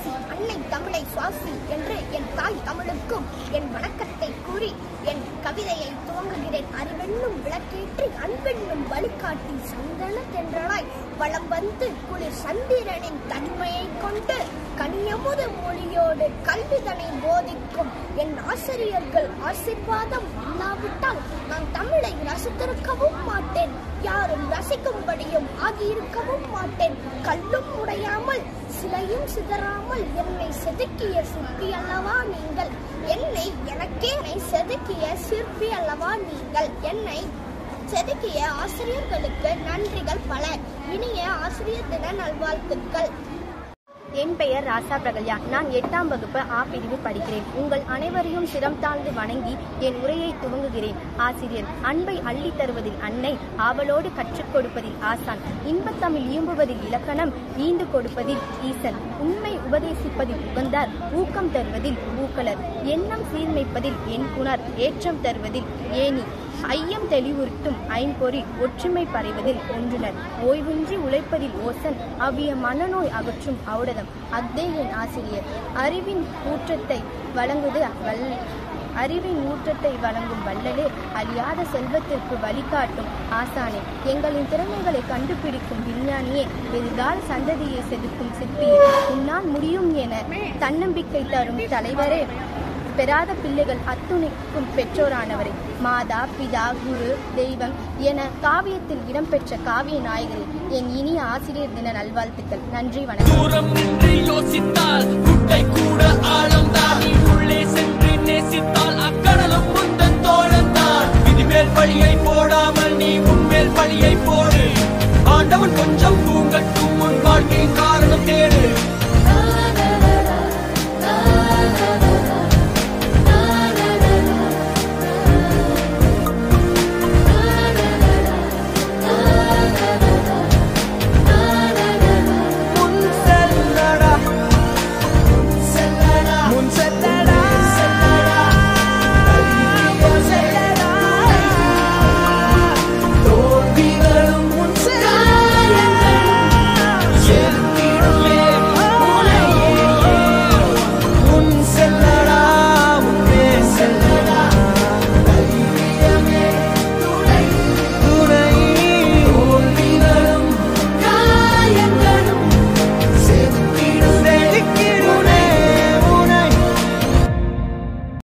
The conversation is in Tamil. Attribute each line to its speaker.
Speaker 1: வாசி அன்னை தமிழை சுவாசி என்று என் தாய் தமிழுக்கும் என் வணக்கத்தை கூறி என் கவிதையை துவங்குகிறேன் அறிவென்னும் விளக்கேற்றி அன்பென்னும் வழிகாட்டி சந்தன தென்றலாய் வளம் வந்து குளிர் சந்திரனின் தன்மையை கொண்டு கனியமுத மொழியோடு கல்விதனை போதிக்கும் என் ஆசிரியர்கள் ஆசிர்வாதம் இல்லாவிட்டால் நான் தமிழை ரசித்திருக்கவும் மாட்டேன் யாரும் ரசிக்கும்படியும் ஆகியிருக்கவும் மாட்டேன் கல்லும் உடையாமல் சிலையும் சிதறாமல் என்னை செதுக்கிய சிற்பி அல்லவா நீங்கள் என்னை எனக்கே என்னை செதுக்கிய சிற்பி அல்லவா நீங்கள் என்னை செதுக்கிய ஆசிரியர்களுக்கு நன்றிகள் பல இனிய ஆசிரியர் தின நல்வாழ்த்துக்கள்
Speaker 2: என் பெயர் ராசா பிரகல்யா நான் எட்டாம் வகுப்பு ஆ பிரிவு படிக்கிறேன் உங்கள் அனைவரையும் சிரம் தாழ்ந்து வணங்கி என் உரையை துவங்குகிறேன் ஆசிரியர் அன்பை அள்ளித் தருவதில் அன்னை ஆவலோடு கற்றுக் கொடுப்பதில் ஆசான் இன்பத்தமிழ் இயம்புவதில் இலக்கணம் ஈந்து கொடுப்பதில் ஈசன் உண்மை உபதேசிப்பதில் உகந்தார் ஊக்கம் தருவதில் ஊக்கலர் எண்ணம் சீர்மைப்பதில் என் புணர் ஏற்றம் தருவதில் ஏனி ஐயம் தெளிவுறுத்தும் ஐம்பொறி ஒற்றுமை பறைவதில் ஒன்றுனர் ஓய்வின்றி உழைப்பதில் ஓசன் அவ்விய மனநோய் அகற்றும் ஔடதம் அக்தே என் ஆசிரியர் அறிவின் ஊற்றத்தை வழங்குது வல் அறிவின் ஊற்றத்தை வழங்கும் வள்ளலே அழியாத செல்வத்திற்கு வழிகாட்டும் ஆசானே எங்களின் திறமைகளை கண்டுபிடிக்கும் விஞ்ஞானியே எதிர்கால சந்ததியை செதுக்கும் சிற்பியே உன்னால் முடியும் என தன்னம்பிக்கை தரும் தலைவரே பெறாத பிள்ளைகள் அத்துணைக்கும் பெற்றோரானவரே மாதா பிதா குரு தெய்வம் என காவியத்தில் இடம்பெற்ற காவிய நாயகரே என் இனிய ஆசிரியர் தின நல்வாழ்த்துக்கள் நன்றி வணக்கம்
Speaker 3: தூரம் நின்று யோசித்தால் குட்டை கூட ஆழம்தான் நீ உள்ளே சென்று நேசித்தால் அக்கடலும் முந்தன் தோழந்தான் விதிமேல் பழியை போடாமல் நீ உன்மேல் பழியை போடு ஆண்டவன் கொஞ்சம் தூங்கட்டும்